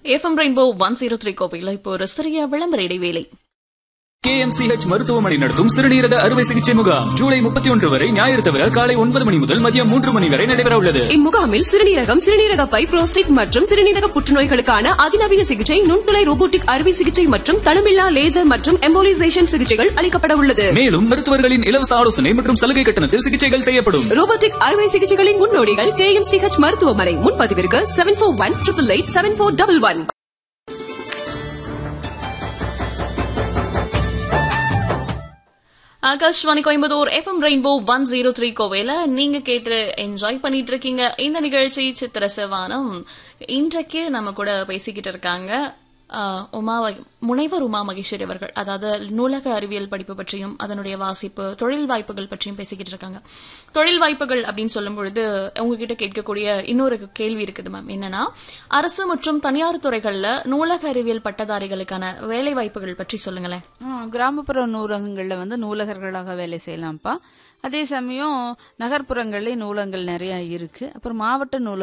FM rainbow one zero three கோவையில் இப்போ ஒரு சிறிய விளம்பர இடைவேளை கேஎம்சிஹெச் மருத்துவமனை நடத்தும் சிறுநீரக அறுவை சிகிச்சை முகாம் ஜூலை முப்பத்தி ஒன்று வரை ஞாயிறு தவிர காலை ஒன்பது மணி முதல் மதியம் மூன்று மணி வரை நடைபெற உள்ளது இம்முகாமில் சிறுநீரகம் சிறுநீரக பை புரோஸ்டேட் மற்றும் சிறுநீரக புற்றுநோய்களுக்கான அதிநவீன சிகிச்சை நுண்துளை ரோபோட்டிக் அறுவை சிகிச்சை மற்றும் தளமில்லா லேசர் மற்றும் எம்போலிசேஷன் சிகிச்சைகள் அளிக்கப்பட உள்ளது மேலும் மருத்துவர்களின் இலவச ஆலோசனை மற்றும் சலுகை கட்டணத்தில் சிகிச்சைகள் செய்யப்படும் ரோபோட்டிக் அறுவை சிகிச்சைகளின் முன்னோடிகள் கே எம் சிஹெச் மருத்துவமனை முன்பதிவிற்கு seven four one triple eight seven four double one Akashvani Coimbatore FM rainbow one zero three கோவையில் நீங்க கேட்டு என்ஜாய் பண்ணிட்டு இருக்கீங்க இந்த நிகழ்ச்சி சித்திர சிவானம் இன்றைக்கு நம்ம கூட பேசிக்கிட்டு இருக்காங்க ஆஹ், உமா வ- முனைவர் உமா மகேஸ்வரி அவர்கள் அதாவது நூலக அறிவியல் படிப்பு பற்றியும் அதனுடைய வாசிப்பு தொழில் வாய்ப்புகள் பற்றியும் பேசிக்கிட்டு இருக்காங்க தொழில் வாய்ப்புகள் அப்படின்னு சொல்லும் பொழுது உங்ககிட்ட கேட்கக்கூடிய இன்னொரு கேள்வி இருக்குது மேம் என்னன்னா அரசு மற்றும் தனியார் துறைகள்ல நூலக அறிவியல் பட்டதாரிகளுக்கான வேலை வாய்ப்புகள் பற்றி சொல்லுங்களேன் ஆ, கிராமப்புற நூலகங்களில் வந்து நூலகர்களாக வேலை செய்யலாம்ப்பா அதே சமயம் நகர்ப்புறங்கள்லேயும் நூலகங்கள் நிறையா இருக்கு அப்புறம் மாவட்ட நூல